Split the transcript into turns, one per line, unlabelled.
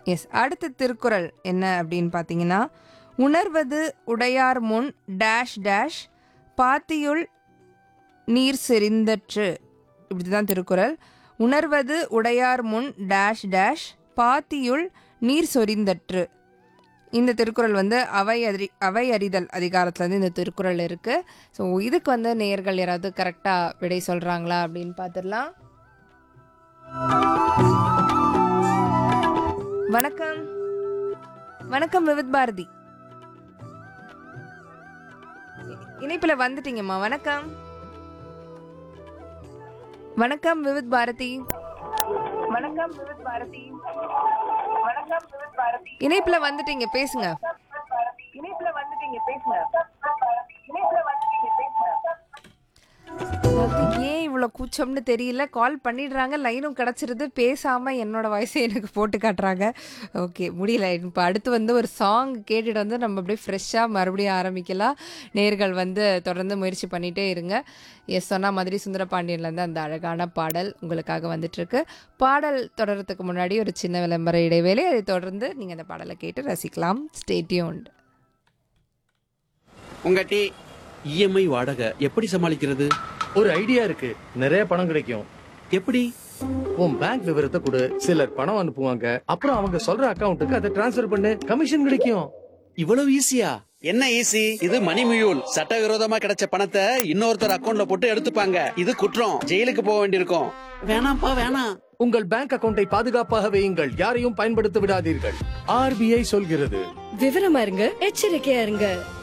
S அடுத்த திருக்குறள் என்ன அப்படின்னு பார்த்தீங்கன்னா உணர்வது உடையார் முன் டேஷ் டேஷ் பாத்தியுள் நீர் செறிந்தற்று இப்படி தான் திருக்குறள் உணர்வது உடையார் முன் டேஷ் டேஷ் பாத்தியுள் நீர் சொரிந்தற்று இந்த திருக்குறள் வந்து அவை அறி அவை அறிதல் அதிகாரத்துலேருந்து இந்த திருக்குறள் இருக்குது ஸோ இதுக்கு வந்து நேயர்கள் யாராவது கரெக்டாக விடை சொல்கிறாங்களா அப்படின்னு பார்த்துடலாம் வணக்கம் வணக்கம் விவித் பாரதி இ- இணைப்புல வந்துட்டீங்கம்மா வணக்கம் வணக்கம் விவித் பாரதி
வணக்கம் விவித் பாரதி வணக்கம் விவித் பாரதி
இணைப்புல வந்துட்டீங்க பேசுங்க
இணைப்புல வந்துட்டீங்க பேசுங்க இணைப்புல வந்துட்டீங்க பேசுங்க
அதாவது ஏன் இவ்வளோ கூச்சம்னு தெரியல கால் பண்ணிடுறாங்க லைனும் கிடச்சிருது பேசாமல் என்னோட வயசை எனக்கு போட்டு காட்டுறாங்க ஓகே முடியல இப்போ அடுத்து வந்து ஒரு சாங் கேட்டுட்டு வந்து நம்ம அப்படியே ஃப்ரெஷ்ஷாக மறுபடியும் ஆரம்பிக்கலாம் நேர்கள் வந்து தொடர்ந்து முயற்சி பண்ணிகிட்டே இருங்க எஸ் சொன்ன மாதிரி சுந்தரபாண்டியன்லேருந்து அந்த அழகான பாடல் உங்களுக்காக வந்துட்டுருக்கு பாடல் தொடர்றதுக்கு முன்னாடி ஒரு சின்ன விளம்பர இடைவேளை அதை தொடர்ந்து நீங்கள் அந்த பாடலை கேட்டு ரசிக்கலாம் ஸ்டேட்யூன்ட்
உங்க டீ இஎம்ஐ வாடகை எப்படி சமாளிக்கிறது
ஒரு ஐடியா இருக்கு நிறைய பணம் கிடைக்கும்
எப்படி
உன் பேங்க் விவரத்தை கொடு சிலர் பணம் அனுப்புவாங்க அப்புறம் அவங்க சொல்ற அக்கவுண்ட்டுக்கு அதை டிரான்ஸ்ஃபர் பண்ணு கமிஷன் கிடைக்கும்
இவ்வளவு ஈஸியா என்ன ஈஸி இது மணி மியூல் சட்டவிரோதமா கிடைச்ச பணத்தை இன்னொருத்தர் அக்கவுண்ட்ல போட்டு எடுத்துப்பாங்க இது குற்றம் ஜெயிலுக்கு போக வேண்டியிருக்கும் வேணாம்ப்பா வேணாம்
உங்கள் பேங்க் அக்கவுண்டை பாதுகாப்பாக வையுங்கள் யாரையும் பயன்படுத்த விடாதீர்கள் ஆர்பிஐ சொல்கிறது
விவரமா இருங்க எச்சரிக்கையா இருங்க